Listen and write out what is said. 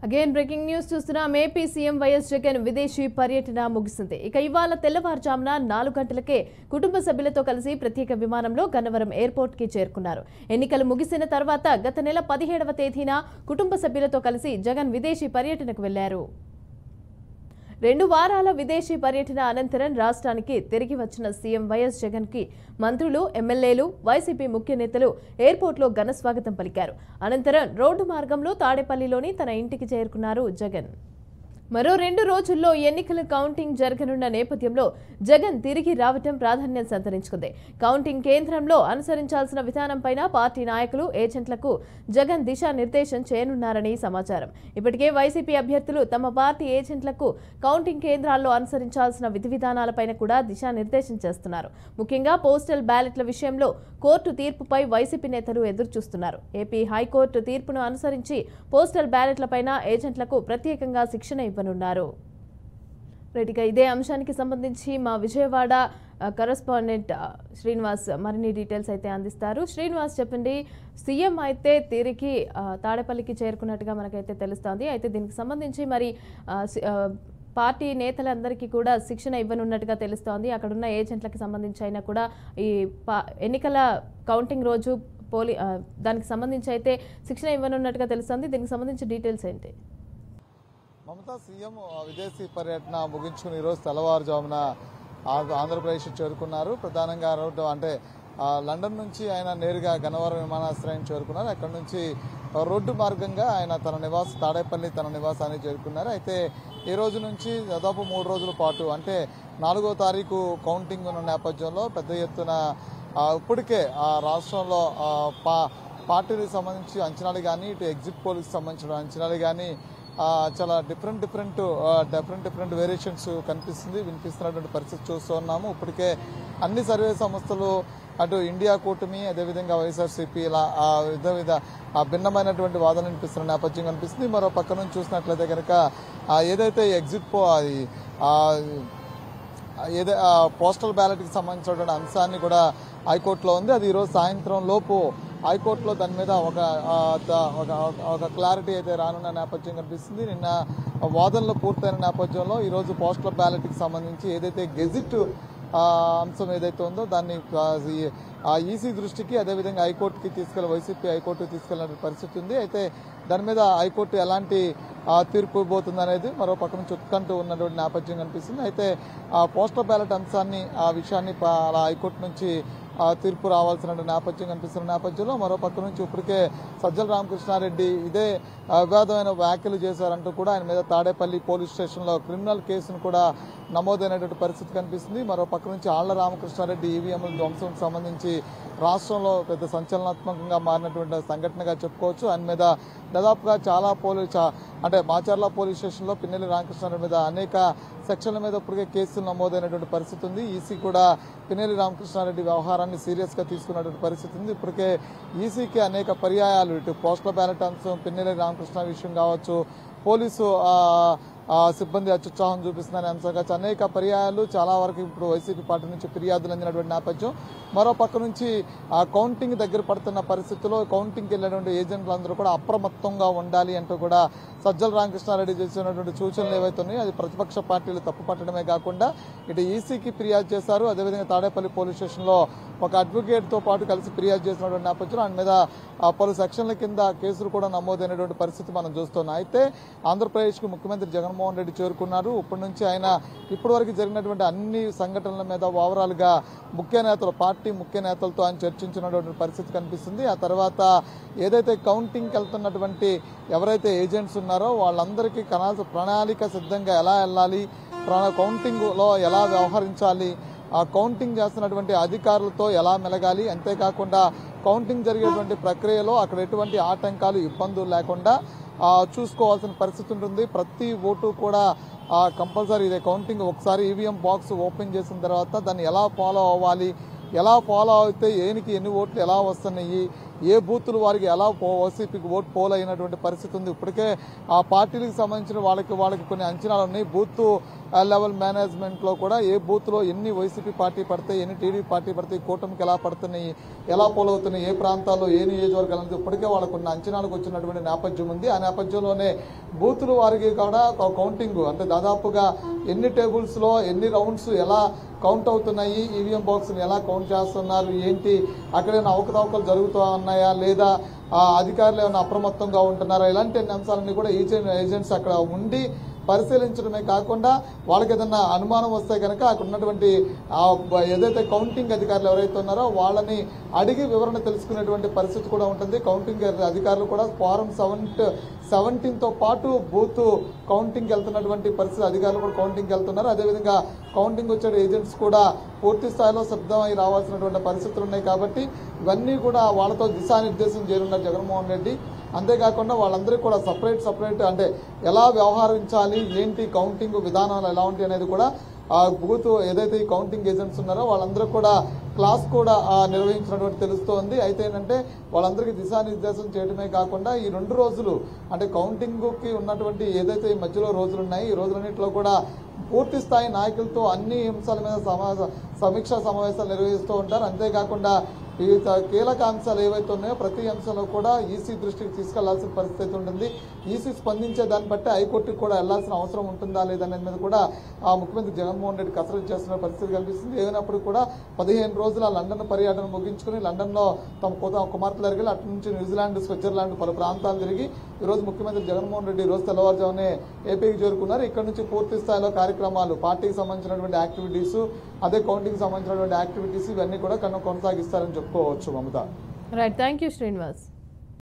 again breaking news చూస్తున్నాం AP CM YS Jagan విదేశీ పర్యటన ముగిసింది ఇక ఇవాళ తెల్లవారుజామున నాలుగు గంటలకే కుటుంబ సభ్యులతో కలిసి ప్రత్యేక విమానంలో గన్నవరం ఎయిర్పోర్ట్ కి చేరుకున్నారు ఎన్నికలు ముగిసిన తర్వాత గత నెల పదిహేడవ తేదీన కుటుంబ సభ్యులతో కలిసి జగన్ విదేశీ పర్యటనకు వెళ్లారు రెండు వారాల విదేశీ పర్యటన అనంతరం రాష్ట్రానికి తిరిగి వచ్చిన సీఎం వైఎస్ జగన్ కి మంత్రులు ఎమ్మెల్యేలు వైసీపీ ముఖ్య నేతలు ఎయిర్పోర్ట్లో ఘన స్వాగతం పలికారు అనంతరం రోడ్డు మార్గంలో తాడేపల్లిలోని తన ఇంటికి చేరుకున్నారు జగన్ మరో రెండు రోజుల్లో ఎన్నికల కౌంటింగ్ జరగనున్న నేపథ్యంలో జగన్ తిరిగి రావటం ప్రాధాన్యం సంతరించుకుంది కౌంటింగ్ కేంద్రంలో అనుసరించాల్సిన విధానంపైన పార్టీ నాయకులు ఏజెంట్లకు జగన్ దిశానిర్దేశం చేయనున్నారని సమాచారం ఇప్పటికే వైసీపీ అభ్యర్థులు తమ పార్టీ ఏజెంట్లకు కౌంటింగ్ కేంద్రాల్లో అనుసరించాల్సిన విధి విధానాలపైన కూడా దిశానిర్దేశం చేస్తున్నారు ముఖ్యంగా పోస్టల్ బ్యాలెట్ల విషయంలో కోర్టు తీర్పుపై వైసీపీ నేతలు ఎదురుచూస్తున్నారు ఏపీ హైకోర్టు తీర్పును అనుసరించి పోస్టల్ బ్యాలెట్లపైన ఏజెంట్లకు ప్రత్యేకంగా శిక్షణ ఇవ్వనున్నారు రైట్ ఇక ఇదే అంశానికి సంబంధించి మా విజయవాడ ఆ, కరస్పాండెంట్ ఆ, శ్రీనివాస్ మరిన్ని డీటెయిల్స్ అయితే అందిస్తారు శ్రీనివాస్ చెప్పండి సీఎం అయితే తిరిగి ఆ, తాడేపల్లికి చేరుకున్నట్టుగా మనకైతే తెలుస్తోంది అయితే దీనికి సంబంధించి మరి ఆ, సి- ఆ, పార్టీ నేతలందరికీ కూడా శిక్షణ ఇవ్వనున్నట్టుగా తెలుస్తోంది అక్కడున్న ఏజెంట్లకు సంబంధించి అయినా కూడా ఈ పా- ఎన్నికల కౌంటింగ్ రోజు పోలి ఆ, దానికి సంబంధించి అయితే శిక్షణ ఇవ్వనున్నట్టుగా తెలుస్తోంది దీనికి సంబంధించి డీటెయిల్స్ ఏంటి మమతా సీఎం ఆ, విదేశీ పర్యటన ముగించుకుని ఈరోజు తెల్లవారుజామున ఆ- ఆంధ్రప్రదేశ్ చేరుకున్నారు ప్రధానంగా రోడ్డు అంటే ఆ, లండన్ నుంచి ఆయన నేరుగా గన్నవరం విమానాశ్రయం చేరుకున్నారు అక్కడ నుంచి ఆ, రోడ్డు మార్గంగా ఆయన తన నివాస తాడేపల్లి తన నివాసానికి చేరుకున్నారు అయితే ఈ రోజు నుంచి దాదాపు మూడు రోజుల పాటు అంటే నాలుగో తారీఖు కౌంటింగ్ ఉన్న నేపథ్యంలో పెద్ద ఎత్తున ఆ, ఇప్పటికే ఆ రాష్ట్రంలో ఆ, పా పార్టీలకు సంబంధించి అంచనాలు కానీ ఇటు ఎగ్జిట్ పోల్కి సంబంధించిన అంచనాలు కానీ ఆ, చాలా different different different different variations కనిపిస్తుంది వినిపిస్తున్నటువంటి పరిస్థితి చూస్తూ ఉన్నాము ఇప్పటికే అన్ని సర్వే సంస్థలు అటు ఇండియా కూటమి అదేవిధంగా వైఎస్ఆర్సీపీ ఇలా ఆ విధ విధ ఆ భిన్నమైనటువంటి వాదనలు వినిపిస్తున్న నేపథ్యం కనిపిస్తుంది మరో పక్క నుంచి చూసినట్లయితే కనుక ఆ, ఏదైతే ఎగ్జిట్ పో అది ఆ, ఏదో ఆ, పోస్టల్ బ్యాలెట్కి సంబంధించినటువంటి అంశాన్ని కూడా హైకోర్టులో ఉంది అది ఈరోజు సాయంత్రం లోపు హైకోర్టులో దాని మీద ఒక ఆ, ద- ఒక ఒక క్లారిటీ అయితే రానున్న నేపథ్యం కనిపిస్తుంది నిన్న వాదనలు పూర్తయిన నేపథ్యంలో ఈరోజు పోస్టల్ బ్యాలెట్కి సంబంధించి ఏదైతే గెజిట్ ఆ, అంశం ఏదైతే ఉందో దాన్ని ఆ, ఈ- ఆ ఈసీ దృష్టికి అదేవిధంగా హైకోర్టుకి తీసుకెళ్ళి వైసీపీ హైకోర్టుకి తీసుకెళ్ళిన పరిస్థితి ఉంది అయితే దాని మీద హైకోర్టు ఎలాంటి ఆ, తీర్పు ఇవ్వబోతుంది అనేది మరో పక్క నుంచి ఉత్కంఠ ఉన్నటువంటి నేపథ్యం కనిపిస్తుంది అయితే ఆ పోస్టల్ బ్యాలెట్ అంశాన్ని ఆ విషయాన్ని ప- అలా హైకోర్టు నుంచి ఆ, తీర్పు రావాల్సిన నేపథ్యం కనిపిస్తున్న నేపథ్యంలో మరో పక్క నుంచి ఇప్పటికే సజ్జల రామకృష్ణారెడ్డి ఇదే ఆ, వివాదమైన వ్యాఖ్యలు చేశారంటూ కూడా ఆయన మీద తాడేపల్లి పోలీస్ స్టేషన్లో క్రిమినల్ కేసును కూడా నమోదైనటువంటి పరిస్థితి కనిపిస్తుంది మరో పక్క నుంచి ఆళ్ల రామకృష్ణారెడ్డి ఈవీఎంల ధ్వంసం సంబంధించి రాష్ట్రంలో పెద్ద సంచలనాత్మకంగా మారినటువంటి సంఘటనగా చెప్పుకోవచ్చు ఆయన మీద దాదాపుగా చాలా పోలీస్ అంటే మాచర్ల పోలీస్ స్టేషన్లో పిన్నెల్లి రామకృష్ణారెడ్డి మీద అనేక సెక్షన్ల మీద ఇప్పటికే కేసులు నమోదైనటువంటి పరిస్థితి ఉంది ఈసీ కూడా పిన్నెల్లి రామకృష్ణారెడ్డి వ్యవహారాన్ని సీరియస్ గా తీసుకున్నటువంటి పరిస్థితి ఉంది ఇప్పటికే ఈసీకి అనేక పర్యాయాలు ఇటు పోస్టల్ బ్యాలెట్ అంశం పిన్నెల్లి రామకృష్ణ విషయం కావచ్చు పోలీసు ఆ, ఆ, సిబ్బంది అత్యుత్సాహం చూపిస్తుందనే అంశం కావచ్చు అనేక పర్యాయాలు చాలా వరకు ఇప్పుడు వైసీపీ పార్టీ నుంచి ఫిర్యాదులు అందినటువంటి నేపథ్యం మరో పక్క నుంచి ఆ కౌంటింగ్ దగ్గర పడుతున్న పరిస్థితుల్లో కౌంటింగ్కి వెళ్ళినటువంటి ఏజెంట్లందరూ కూడా అప్రమత్తంగా ఉండాలి అంటూ కూడా సజ్జల రామకృష్ణారెడ్డి చేసినటువంటి సూచనలు ఏవైతే ఉన్నాయో అది ప్రతిపక్ష పార్టీలు తప్పు పట్టడమే కాకుండా ఇటు ఈసీకి ఫిర్యాదు చేశారు అదేవిధంగా తాడేపల్లి పోలీస్ స్టేషన్లో ఒక అడ్వకేట్ తో పాటు కలిసి ఫిర్యాదు చేసినటువంటి నేపథ్యంలో ఆయన మీద ఆ, పలు సెక్షన్ల కింద కేసులు కూడా నమోదైనటువంటి పరిస్థితి మనం చూస్తున్నాం అయితే ఆంధ్రప్రదేశ్కు ముఖ్యమంత్రి జగన్మోహన్ రెడ్డి చేరుకున్నారు ఇప్పటి నుంచి ఆయన ఇప్పటి వరకు జరిగినటువంటి అన్ని సంఘటనల మీద ఓవరాల్ గా ముఖ్య నేతలు పార్టీ ముఖ్య నేతలతో ఆయన చర్చించినటువంటి పరిస్థితి కనిపిస్తుంది ఆ తర్వాత ఏదైతే కౌంటింగ్కి వెళ్తున్నటువంటి ఎవరైతే ఏజెంట్స్ ఉన్నారో వాళ్ళందరికీ కనాల్సిన ప్రణాళిక సిద్ధంగా ఎలా వెళ్ళాలి ప్ర- కౌంటింగ్లో ఎలా వ్యవహరించాలి ఆ కౌంటింగ్ చేస్తున్నటువంటి అధికారులతో ఎలా మెలగాలి అంతేకాకుండా కౌంటింగ్ జరిగేటువంటి ప్రక్రియలో అక్కడ ఎటువంటి ఆటంకాలు ఇబ్బందులు లేకుండా ఆ, చూసుకోవాల్సిన పరిస్థితి ఉంటుంది ప్రతి ఓటు కూడా కంపల్సరీ ఇదే కౌంటింగ్ ఒకసారి ఈవీఎం బాక్స్ ఓపెన్ చేసిన తర్వాత దాన్ని ఎలా ఫాలో అవ్వాలి ఎలా ఫాలో అయితే ఏనికి ఎన్ని ఓట్లు ఎలా వస్తున్నాయి ఏ బూతులు వారికి ఎలా పో ఓసీపీకి ఓటు పోల్ అయినటువంటి పరిస్థితి ఉంది ఇప్పటికే ఆ పార్టీలకు సంబంధించిన వాళ్ళకి వాళ్ళకి కొన్ని అంచనాలు ఉన్నాయి బూత్ లెవెల్ మేనేజ్మెంట్ లో కూడా ఏ బూత్ లో ఎన్ని వైసీపీ పార్టీ పడతాయి ఎన్ని టీడీపీ పార్టీ పడతాయి కూటమికి ఎలా పడుతున్నాయి ఎలా పోల్ అవుతున్నాయి ఏ ప్రాంతాల్లో ఏ నియోజకవర్గాలు అనేది ఇప్పటికే వాళ్ళకు కొన్ని అంచనాలకు వచ్చినటువంటి నేపథ్యం ఉంది ఆ నేపథ్యంలోనే బూతులు వారికి కూడా ఒక కౌంటింగ్ అంటే దాదాపుగా ఎన్ని టేబుల్స్ లో ఎన్ని రౌండ్స్ ఎలా కౌంట్ అవుతున్నాయి ఈవీఎం బాక్స్ ఎలా కౌంట్ చేస్తున్నారు ఏంటి అక్కడ ఏమైనా అవకతవకలు జరుగుతూ ఉన్నాయా లేదా ఆ అధికారులు ఏమైనా అప్రమత్తంగా ఉంటున్నారా ఇలాంటి అన్ని అంశాలన్నీ కూడా ఏజెంట్ ఏజెంట్స్ అక్కడ ఉండి పరిశీలించడమే కాకుండా వాళ్ళకి ఏదైనా అనుమానం వస్తే కనుక అక్కడ ఉన్నటువంటి ఆ బ- ఏదైతే కౌంటింగ్ అధికారులు ఎవరైతే ఉన్నారో వాళ్ళని అడిగి వివరణ తెలుసుకునేటువంటి పరిస్థితి కూడా ఉంటుంది కౌంటింగ్ అధికారులు కూడా ఫారం సెవెంట్ సెవెంటీన్తో పాటు బూత్ కౌంటింగ్ వెళ్తున్నటువంటి పరిస్థితి అధికారులు కూడా కౌంటింగ్ వెళ్తున్నారు అదేవిధంగా కౌంటింగ్ వచ్చే ఏజెంట్స్ కూడా పూర్తి స్థాయిలో సిద్ధమై రావాల్సినటువంటి పరిస్థితులు ఉన్నాయి కాబట్టి ఇవన్నీ కూడా వాళ్ళతో దిశానిర్దేశం చేయనున్నారు జగన్మోహన్ రెడ్డి అంతేకాకుండా వాళ్ళందరికీ కూడా సపరేట్ సపరేట్ అంటే ఎలా వ్యవహరించాలి ఏంటి కౌంటింగ్ విధానాలు ఎలా ఉంటాయి అనేది కూడా ఆ బూత్ ఏదైతే ఈ కౌంటింగ్ ఏజెంట్స్ ఉన్నారో వాళ్ళందరూ కూడా క్లాస్ కూడా ఆ, నిర్వహించినటువంటి తెలుస్తోంది అయితే ఏంటంటే వాళ్ళందరికీ దిశానిర్దేశం చేయడమే కాకుండా ఈ రెండు రోజులు అంటే కౌంటింగ్కి ఉన్నటువంటి ఏదైతే ఈ మధ్యలో రోజులు ఉన్నాయి ఈ రోజులన్నింటిలో కూడా పూర్తి స్థాయి నాయకులతో అన్ని అంశాల మీద సమా సమీక్షా సమావేశాలు నిర్వహిస్తూ ఉంటారు అంతేకాకుండా ఈ త- కీలక అంశాలు ఏవైతే ఉన్నాయో ప్రతి అంశంలో కూడా ఈసీ దృష్టికి తీసుకెళ్లాల్సిన పరిస్థితి ఉంటుంది ఈసీ స్పందించే దాన్ని బట్టి హైకోర్టుకి కూడా వెళ్లాల్సిన అవసరం ఉంటుందా లేదనే మీద కూడా ఆ ముఖ్యమంత్రి జగన్మోహన్ రెడ్డి కసరత్తు చేస్తున్న పరిస్థితి కనిపిస్తుంది ఏమైనప్పుడు కూడా పదిహేను రోజుల లండన్ పర్యటన ముగించుకుని లండన్లో తమ కుత- కుమార్తెలు తిరిగి అటు నుంచి న్యూజిలాండ్ స్విట్జర్లాండ్ పలు ప్రాంతాలు తిరిగి ఈరోజు ముఖ్యమంత్రి జగన్మోహన్ రెడ్డి ఈ రోజు తెల్లవారుజామునే ఏపీకి చేరుకున్నారు ఇక్కడ నుంచి పూర్తి స్థాయిలో కార్యక్రమాలు పార్టీకి సంబంధించినటువంటి యాక్టివిటీస్ అదే కౌంటింగ్ సంబంధించినటువంటి యాక్టివిటీస్ ఇవన్నీ కూడా కన్నా కొనసాగిస్తారని చెప్పుకోవచ్చు Mamata right thank you Srinivas